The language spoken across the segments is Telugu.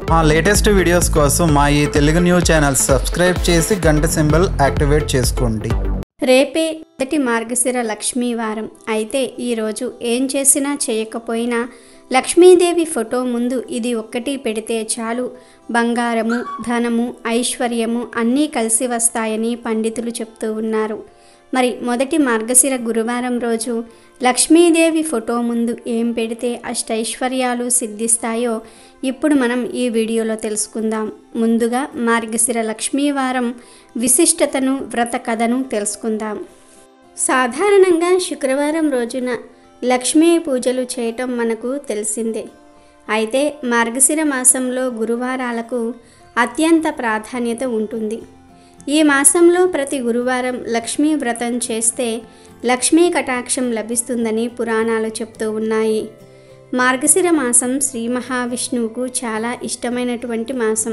మా లేటెస్ట్ వీడియోస్ కోసం మా ఈ తెలుగు న్యూస్ ఛానల్ సబ్స్క్రైబ్ చేసి గంట సింబల్ యాక్టివేట్ చేసుకోండి రేపే మొదటి మార్గశిర లక్ష్మీ వారం అయితే ఈరోజు ఏం చేసినా చేయకపోయినా లక్ష్మీదేవి ఫోటో ముందు ఇది ఒక్కటి పెడితే చాలు బంగారము ధనము ఐశ్వర్యము అన్నీ కలిసి వస్తాయని పండితులు చెప్తూ ఉన్నారు మరి మొదటి మార్గశిర గురువారం రోజు లక్ష్మీదేవి ఫోటో ముందు ఏం పెడితే అష్టైశ్వర్యాలు సిద్ధిస్తాయో ఇప్పుడు మనం ఈ వీడియోలో తెలుసుకుందాం ముందుగా మార్గశిర లక్ష్మీవారం విశిష్టతను వ్రత కథను తెలుసుకుందాం సాధారణంగా శుక్రవారం రోజున లక్ష్మీ పూజలు చేయటం మనకు తెలిసిందే అయితే మార్గశిర మాసంలో గురువారాలకు అత్యంత ప్రాధాన్యత ఉంటుంది ఈ మాసంలో ప్రతి గురువారం లక్ష్మీ వ్రతం చేస్తే లక్ష్మీ కటాక్షం లభిస్తుందని పురాణాలు చెప్తూ ఉన్నాయి మార్గశిర మాసం శ్రీ మహావిష్ణువుకు చాలా ఇష్టమైనటువంటి మాసం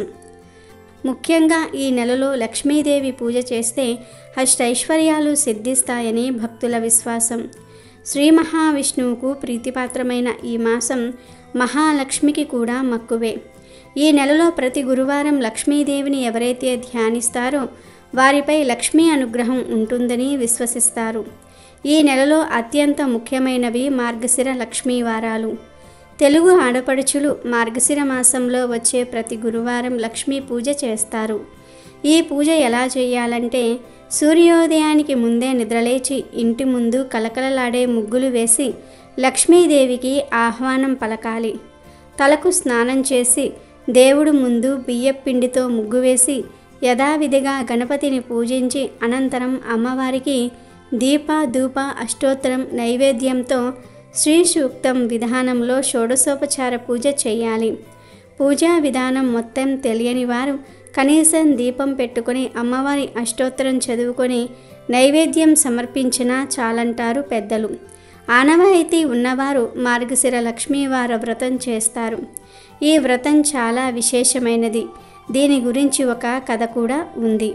ముఖ్యంగా ఈ నెలలో లక్ష్మీదేవి పూజ చేస్తే అష్టైశ్వర్యాలు సిద్ధిస్తాయని భక్తుల విశ్వాసం శ్రీ మహావిష్ణువుకు ప్రీతిపాత్రమైన ఈ మాసం మహాలక్ష్మికి కూడా మక్కువే ఈ నెలలో ప్రతి గురువారం లక్ష్మీదేవిని ఎవరైతే ధ్యానిస్తారో వారిపై లక్ష్మీ అనుగ్రహం ఉంటుందని విశ్వసిస్తారు ఈ నెలలో అత్యంత ముఖ్యమైనవి మార్గశిర లక్ష్మీ వారాలు తెలుగు ఆడపడుచులు మార్గశిర మాసంలో వచ్చే ప్రతి గురువారం లక్ష్మీ పూజ చేస్తారు ఈ పూజ ఎలా చేయాలంటే సూర్యోదయానికి ముందే నిద్రలేచి ఇంటి ముందు కలకలలాడే ముగ్గులు వేసి లక్ష్మీదేవికి ఆహ్వానం పలకాలి తలకు స్నానం చేసి దేవుడు ముందు బియ్యపిండితో ముగ్గు వేసి యథావిధిగా గణపతిని పూజించి అనంతరం అమ్మవారికి దీప ధూప అష్టోత్తరం నైవేద్యంతో శ్రీ సూక్తం విధానంలో షోడశోపచార పూజ చేయాలి పూజా విధానం మొత్తం తెలియని వారు కనీసం దీపం పెట్టుకొని అమ్మవారి అష్టోత్తరం చదువుకొని నైవేద్యం సమర్పించినా చాలంటారు పెద్దలు ఆనవాయితీ ఉన్నవారు మార్గశిర లక్ష్మీవార వ్రతం చేస్తారు ఈ వ్రతం చాలా విశేషమైనది దీని గురించి ఒక కథ కూడా ఉంది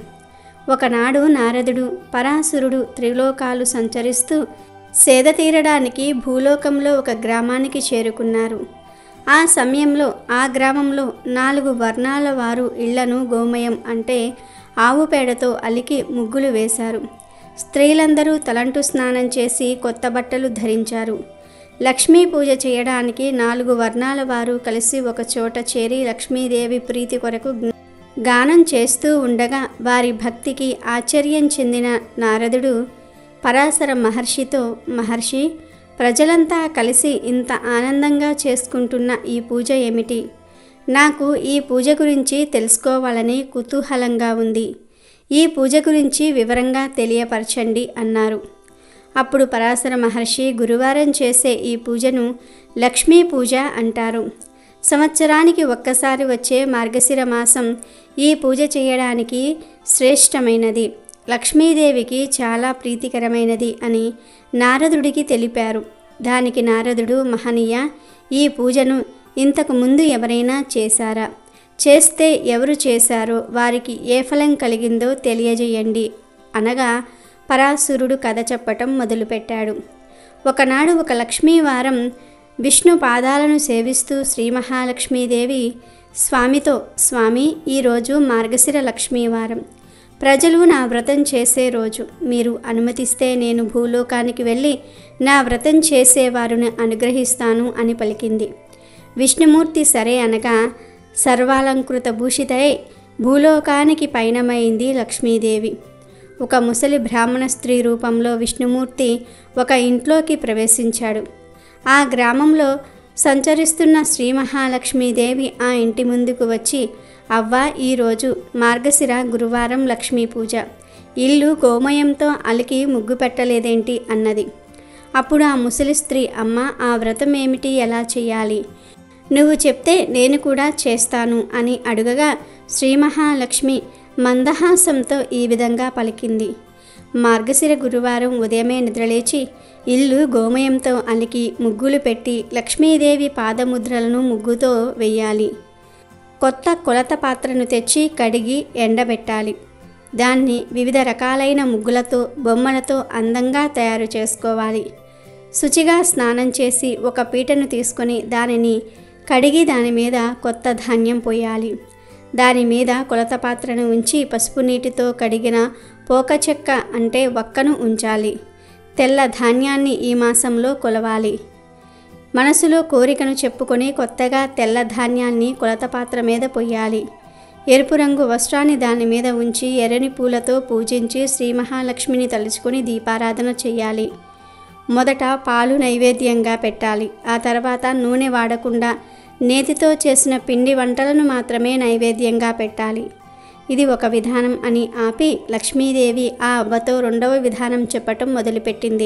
ఒకనాడు నారదుడు పరాశురుడు త్రిలోకాలు సంచరిస్తూ సేద తీరడానికి భూలోకంలో ఒక గ్రామానికి చేరుకున్నారు ఆ సమయంలో ఆ గ్రామంలో నాలుగు వర్ణాల వారు ఇళ్లను గోమయం అంటే ఆవు పేడతో అలికి ముగ్గులు వేశారు స్త్రీలందరూ తలంటు స్నానం చేసి కొత్త బట్టలు ధరించారు లక్ష్మీ పూజ చేయడానికి నాలుగు వర్ణాల వారు కలిసి ఒక చోట చేరి లక్ష్మీదేవి ప్రీతి కొరకు గానం చేస్తూ ఉండగా వారి భక్తికి ఆశ్చర్యం చెందిన నారదుడు పరాశర మహర్షితో మహర్షి ప్రజలంతా కలిసి ఇంత ఆనందంగా చేసుకుంటున్న ఈ పూజ ఏమిటి నాకు ఈ పూజ గురించి తెలుసుకోవాలని కుతూహలంగా ఉంది ఈ పూజ గురించి వివరంగా తెలియపరచండి అన్నారు అప్పుడు పరాశర మహర్షి గురువారం చేసే ఈ పూజను లక్ష్మీ పూజ అంటారు సంవత్సరానికి ఒక్కసారి వచ్చే మార్గశిర మాసం ఈ పూజ చేయడానికి శ్రేష్టమైనది లక్ష్మీదేవికి చాలా ప్రీతికరమైనది అని నారదుడికి తెలిపారు దానికి నారదుడు మహనీయ ఈ పూజను ఇంతకు ముందు ఎవరైనా చేశారా చేస్తే ఎవరు చేశారో వారికి ఏ ఫలం కలిగిందో తెలియజేయండి అనగా పరాశురుడు కథ చెప్పటం మొదలుపెట్టాడు ఒకనాడు ఒక లక్ష్మీవారం విష్ణు పాదాలను సేవిస్తూ శ్రీ మహాలక్ష్మీదేవి స్వామితో స్వామి ఈరోజు మార్గశిర లక్ష్మీవారం ప్రజలు నా వ్రతం చేసే రోజు మీరు అనుమతిస్తే నేను భూలోకానికి వెళ్ళి నా వ్రతం చేసేవారిని అనుగ్రహిస్తాను అని పలికింది విష్ణుమూర్తి సరే అనగా సర్వాలంకృత భూషితై భూలోకానికి పయనమైంది లక్ష్మీదేవి ఒక ముసలి బ్రాహ్మణ స్త్రీ రూపంలో విష్ణుమూర్తి ఒక ఇంట్లోకి ప్రవేశించాడు ఆ గ్రామంలో సంచరిస్తున్న శ్రీ మహాలక్ష్మీదేవి ఆ ఇంటి ముందుకు వచ్చి అవ్వ ఈరోజు మార్గశిర గురువారం లక్ష్మీ పూజ ఇల్లు గోమయంతో అలికి ముగ్గు పెట్టలేదేంటి అన్నది అప్పుడు ఆ ముసలి స్త్రీ అమ్మ ఆ వ్రతం ఏమిటి ఎలా చేయాలి నువ్వు చెప్తే నేను కూడా చేస్తాను అని అడుగగా శ్రీ మహాలక్ష్మి మందహాసంతో ఈ విధంగా పలికింది మార్గశిర గురువారం ఉదయమే నిద్రలేచి ఇల్లు గోమయంతో అలికి ముగ్గులు పెట్టి లక్ష్మీదేవి పాదముద్రలను ముగ్గుతో వెయ్యాలి కొత్త కొలత పాత్రను తెచ్చి కడిగి ఎండబెట్టాలి దాన్ని వివిధ రకాలైన ముగ్గులతో బొమ్మలతో అందంగా తయారు చేసుకోవాలి శుచిగా స్నానం చేసి ఒక పీటను తీసుకొని దానిని కడిగి దాని మీద కొత్త ధాన్యం పోయాలి దాని మీద కొలత పాత్రను ఉంచి పసుపు నీటితో కడిగిన పోక చెక్క అంటే వక్కను ఉంచాలి తెల్ల ధాన్యాన్ని ఈ మాసంలో కొలవాలి మనసులో కోరికను చెప్పుకొని కొత్తగా తెల్ల ధాన్యాన్ని కొలత పాత్ర మీద పొయ్యాలి ఎరుపు రంగు వస్త్రాన్ని దాని మీద ఉంచి ఎర్రని పూలతో పూజించి శ్రీ మహాలక్ష్మిని తలుచుకొని దీపారాధన చేయాలి మొదట పాలు నైవేద్యంగా పెట్టాలి ఆ తర్వాత నూనె వాడకుండా నేతితో చేసిన పిండి వంటలను మాత్రమే నైవేద్యంగా పెట్టాలి ఇది ఒక విధానం అని ఆపి లక్ష్మీదేవి ఆ అవ్వతో రెండవ విధానం చెప్పటం మొదలుపెట్టింది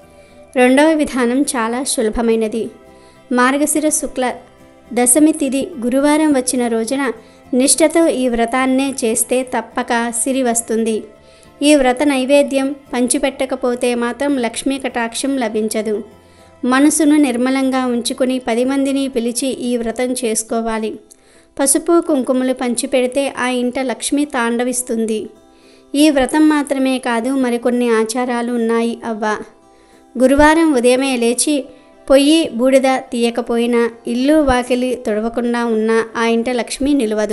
రెండవ విధానం చాలా సులభమైనది మార్గశిర శుక్ల దశమి తిథి గురువారం వచ్చిన రోజున నిష్ఠతో ఈ వ్రతాన్నే చేస్తే తప్పక సిరి వస్తుంది ఈ వ్రత నైవేద్యం పంచిపెట్టకపోతే మాత్రం లక్ష్మీ కటాక్షం లభించదు మనసును నిర్మలంగా ఉంచుకుని పది మందిని పిలిచి ఈ వ్రతం చేసుకోవాలి పసుపు కుంకుమలు పంచిపెడితే ఆ ఇంట లక్ష్మి తాండవిస్తుంది ఈ వ్రతం మాత్రమే కాదు మరికొన్ని ఆచారాలు ఉన్నాయి అవ్వ గురువారం ఉదయమే లేచి పొయ్యి బూడిద తీయకపోయినా ఇల్లు వాకిలి తొడవకుండా ఉన్న ఆ ఇంట లక్ష్మి నిలవదు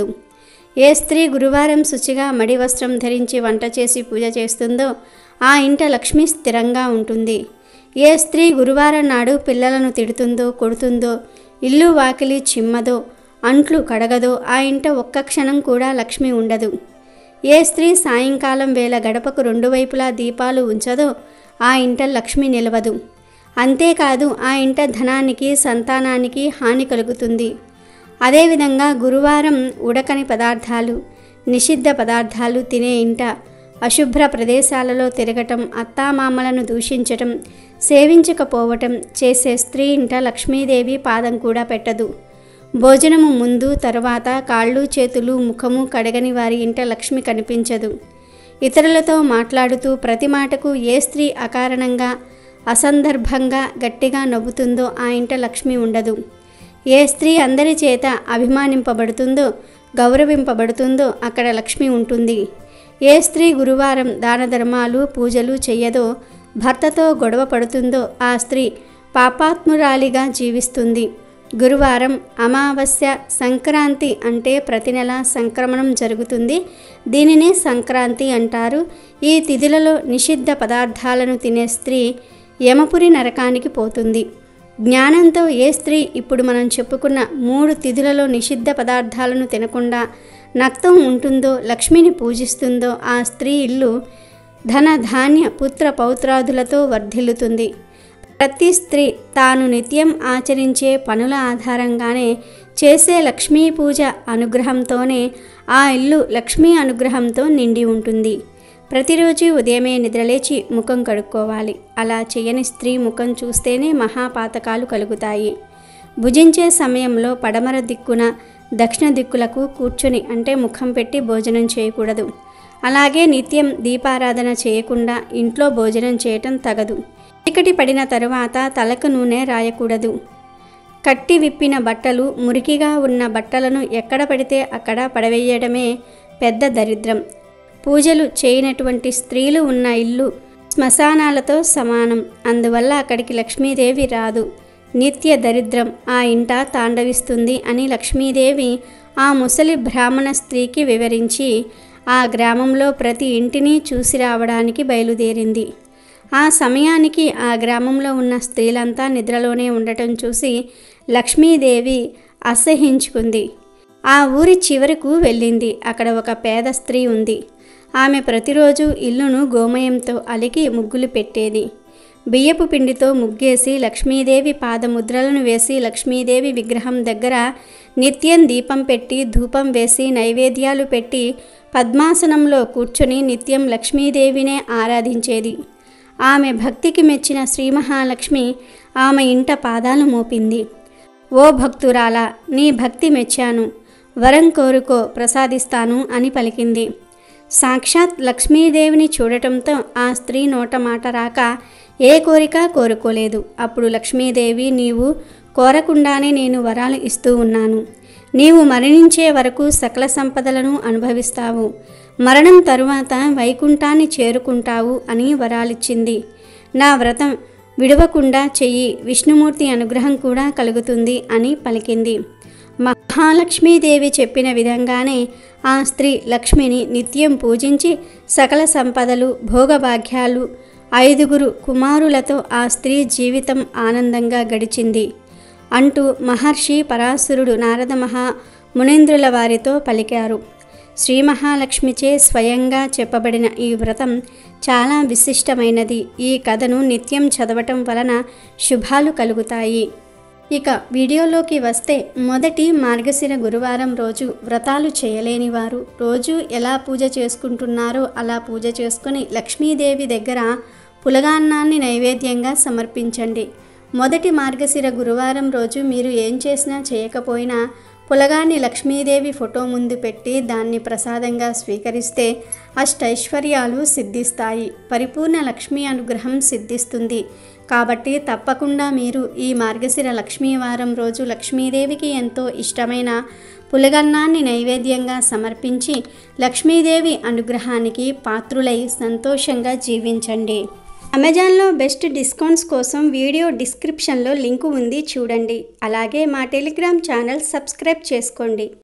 ఏ స్త్రీ గురువారం శుచిగా మడి వస్త్రం ధరించి వంట చేసి పూజ చేస్తుందో ఆ ఇంట లక్ష్మి స్థిరంగా ఉంటుంది ఏ స్త్రీ గురువారం నాడు పిల్లలను తిడుతుందో కొడుతుందో ఇల్లు వాకిలి చిమ్మదో అంట్లు కడగదో ఆ ఇంట ఒక్క క్షణం కూడా లక్ష్మి ఉండదు ఏ స్త్రీ సాయంకాలం వేళ గడపకు రెండు వైపులా దీపాలు ఉంచదో ఆ ఇంట లక్ష్మి నిలవదు అంతేకాదు ఆ ఇంట ధనానికి సంతానానికి హాని కలుగుతుంది అదేవిధంగా గురువారం ఉడకని పదార్థాలు నిషిద్ధ పదార్థాలు తినే ఇంట అశుభ్ర ప్రదేశాలలో తిరగటం అత్తామామలను దూషించటం సేవించకపోవటం చేసే స్త్రీ ఇంట లక్ష్మీదేవి పాదం కూడా పెట్టదు భోజనము ముందు తర్వాత కాళ్ళు చేతులు ముఖము కడగని వారి ఇంట లక్ష్మి కనిపించదు ఇతరులతో మాట్లాడుతూ ప్రతి మాటకు ఏ స్త్రీ అకారణంగా అసందర్భంగా గట్టిగా నవ్వుతుందో ఆ ఇంట లక్ష్మి ఉండదు ఏ స్త్రీ అందరి చేత అభిమానింపబడుతుందో గౌరవింపబడుతుందో అక్కడ లక్ష్మి ఉంటుంది ఏ స్త్రీ గురువారం దాన ధర్మాలు పూజలు చెయ్యదో భర్తతో గొడవ పడుతుందో ఆ స్త్రీ పాపాత్మురాలిగా జీవిస్తుంది గురువారం అమావాస్య సంక్రాంతి అంటే ప్రతి నెల సంక్రమణం జరుగుతుంది దీనినే సంక్రాంతి అంటారు ఈ తిథులలో నిషిద్ధ పదార్థాలను తినే స్త్రీ యమపురి నరకానికి పోతుంది జ్ఞానంతో ఏ స్త్రీ ఇప్పుడు మనం చెప్పుకున్న మూడు తిథులలో నిషిద్ధ పదార్థాలను తినకుండా నక్తం ఉంటుందో లక్ష్మిని పూజిస్తుందో ఆ స్త్రీ ఇల్లు ధన ధాన్య పుత్ర పౌత్రాదులతో వర్ధిల్లుతుంది ప్రతి స్త్రీ తాను నిత్యం ఆచరించే పనుల ఆధారంగానే చేసే లక్ష్మీ పూజ అనుగ్రహంతోనే ఆ ఇల్లు లక్ష్మీ అనుగ్రహంతో నిండి ఉంటుంది ప్రతిరోజు ఉదయమే నిద్రలేచి ముఖం కడుక్కోవాలి అలా చేయని స్త్రీ ముఖం చూస్తేనే మహాపాతకాలు కలుగుతాయి భుజించే సమయంలో పడమర దిక్కున దక్షిణ దిక్కులకు కూర్చొని అంటే ముఖం పెట్టి భోజనం చేయకూడదు అలాగే నిత్యం దీపారాధన చేయకుండా ఇంట్లో భోజనం చేయటం తగదు చీకటి పడిన తరువాత తలకు నూనె రాయకూడదు కట్టి విప్పిన బట్టలు మురికిగా ఉన్న బట్టలను ఎక్కడ పడితే అక్కడ పడవేయడమే పెద్ద దరిద్రం పూజలు చేయనటువంటి స్త్రీలు ఉన్న ఇల్లు శ్మశానాలతో సమానం అందువల్ల అక్కడికి లక్ష్మీదేవి రాదు నిత్య దరిద్రం ఆ ఇంట తాండవిస్తుంది అని లక్ష్మీదేవి ఆ ముసలి బ్రాహ్మణ స్త్రీకి వివరించి ఆ గ్రామంలో ప్రతి ఇంటిని చూసి రావడానికి బయలుదేరింది ఆ సమయానికి ఆ గ్రామంలో ఉన్న స్త్రీలంతా నిద్రలోనే ఉండటం చూసి లక్ష్మీదేవి అసహించుకుంది ఆ ఊరి చివరకు వెళ్ళింది అక్కడ ఒక పేద స్త్రీ ఉంది ఆమె ప్రతిరోజు ఇల్లును గోమయంతో అలికి ముగ్గులు పెట్టేది బియ్యపు పిండితో ముగ్గేసి లక్ష్మీదేవి పాదముద్రలను వేసి లక్ష్మీదేవి విగ్రహం దగ్గర నిత్యం దీపం పెట్టి ధూపం వేసి నైవేద్యాలు పెట్టి పద్మాసనంలో కూర్చొని నిత్యం లక్ష్మీదేవినే ఆరాధించేది ఆమె భక్తికి మెచ్చిన శ్రీ మహాలక్ష్మి ఆమె ఇంట పాదాలు మోపింది ఓ భక్తురాలా నీ భక్తి మెచ్చాను వరం కోరుకో ప్రసాదిస్తాను అని పలికింది సాక్షాత్ లక్ష్మీదేవిని చూడటంతో ఆ స్త్రీ నోట మాట రాక ఏ కోరిక కోరుకోలేదు అప్పుడు లక్ష్మీదేవి నీవు కోరకుండానే నేను వరాలు ఇస్తూ ఉన్నాను నీవు మరణించే వరకు సకల సంపదలను అనుభవిస్తావు మరణం తరువాత వైకుంఠాన్ని చేరుకుంటావు అని వరాలిచ్చింది నా వ్రతం విడవకుండా చెయ్యి విష్ణుమూర్తి అనుగ్రహం కూడా కలుగుతుంది అని పలికింది మహాలక్ష్మీదేవి చెప్పిన విధంగానే ఆ స్త్రీ లక్ష్మిని నిత్యం పూజించి సకల సంపదలు భోగభాగ్యాలు ఐదుగురు కుమారులతో ఆ స్త్రీ జీవితం ఆనందంగా గడిచింది అంటూ మహర్షి పరాశరుడు నారద మహా మునేంద్రుల వారితో పలికారు శ్రీ మహాలక్ష్మిచే స్వయంగా చెప్పబడిన ఈ వ్రతం చాలా విశిష్టమైనది ఈ కథను నిత్యం చదవటం వలన శుభాలు కలుగుతాయి ఇక వీడియోలోకి వస్తే మొదటి మార్గశిర గురువారం రోజు వ్రతాలు చేయలేని వారు రోజు ఎలా పూజ చేసుకుంటున్నారో అలా పూజ చేసుకుని లక్ష్మీదేవి దగ్గర పులగాన్నాన్ని నైవేద్యంగా సమర్పించండి మొదటి మార్గశిర గురువారం రోజు మీరు ఏం చేసినా చేయకపోయినా పులగాన్ని లక్ష్మీదేవి ఫోటో ముందు పెట్టి దాన్ని ప్రసాదంగా స్వీకరిస్తే అష్టైశ్వర్యాలు సిద్ధిస్తాయి పరిపూర్ణ లక్ష్మీ అనుగ్రహం సిద్ధిస్తుంది కాబట్టి తప్పకుండా మీరు ఈ మార్గశిర లక్ష్మీ వారం రోజు లక్ష్మీదేవికి ఎంతో ఇష్టమైన పులగన్నాన్ని నైవేద్యంగా సమర్పించి లక్ష్మీదేవి అనుగ్రహానికి పాత్రులై సంతోషంగా జీవించండి అమెజాన్లో బెస్ట్ డిస్కౌంట్స్ కోసం వీడియో డిస్క్రిప్షన్లో లింకు ఉంది చూడండి అలాగే మా టెలిగ్రామ్ ఛానల్ సబ్స్క్రైబ్ చేసుకోండి